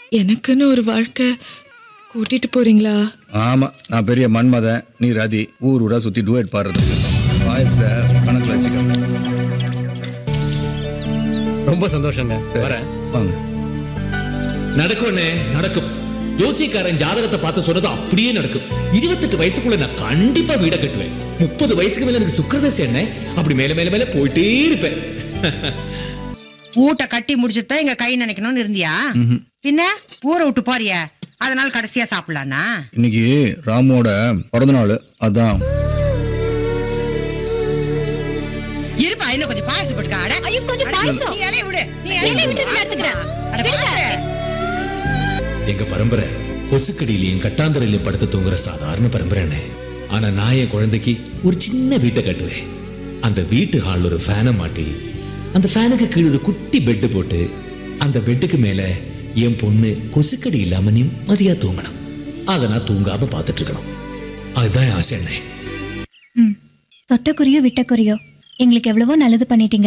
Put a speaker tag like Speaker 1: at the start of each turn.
Speaker 1: எனக்குன்னு ஒரு வாழ்க்கை கூட்டிட்டு போறீங்களா
Speaker 2: ஆமா நான் பெரிய மன்மதன் நீ ரதி ஊர் ஊரா சுத்தி டூயட் பாடுறதுக்கு வாய்ஸ்ல கணக்குல வச்சுக்க
Speaker 3: ரொம்ப சந்தோஷங்க வரேன்
Speaker 2: வாங்க
Speaker 4: நடக்கும்னே நடக்கும் ஜோசிக்காரன் ஜாதகத்தை பார்த்து சொன்னது அப்படியே நடக்கும் இருபத்தெட்டு வயசுக்குள்ள நான் கண்டிப்பா வீட கட்டுவேன் முப்பது வயசுக்கு மேல எனக்கு சுக்கரதசை என்ன அப்படி மேல மேல மேல போயிட்டே இருப்பேன்
Speaker 5: ஊட்ட கட்டி முடிச்சுட்டு தான் எங்க கை நினைக்கணும்னு இருந்தியா பின்ன ஊரை விட்டு போறிய அதனால கடைசியா சாப்பிடலானா
Speaker 2: இன்னைக்கு ராமோட பிறந்த நாள் அதான்
Speaker 5: இருப்பா இன்னும் கொஞ்சம் பாயசம் போட்டுக்க அட
Speaker 6: ஐயோ, கொஞ்சம் பாயாசம்.
Speaker 5: நீ இலைய விடு நீ
Speaker 6: இலைய
Speaker 5: இலைய
Speaker 6: விட்டு
Speaker 5: விடு
Speaker 6: நான் எடுத்துக்கிறேன்.
Speaker 5: அட பாரு.
Speaker 4: எங்க பரம்பரை கொசுக்கடியிலையும் கட்டாந்தரையிலையும் படுத்து தூங்குற சாதாரண பரம்பரைன்னு ஆனா நான் என் குழந்தைக்கு ஒரு சின்ன வீட்டை கட்டுவேன் அந்த வீட்டு ஹால் ஒரு ஃபேனை மாட்டி அந்த ஃபேனுக்கு கீழே ஒரு குட்டி பெட்டு போட்டு அந்த பெட்டுக்கு மேல என் பொண்ணு கொசுக்கடி இல்லாம நிம்மதியா தூங்கணும் அதை நான் தூங்காம பார்த்துட்டு இருக்கணும் அதுதான் என் ஆசை அண்ணே
Speaker 6: ம் தொட்டக்குறியோ விட்டக்குறியோ எங்களுக்கு எவ்வளவோ நல்லது பண்ணிட்டீங்க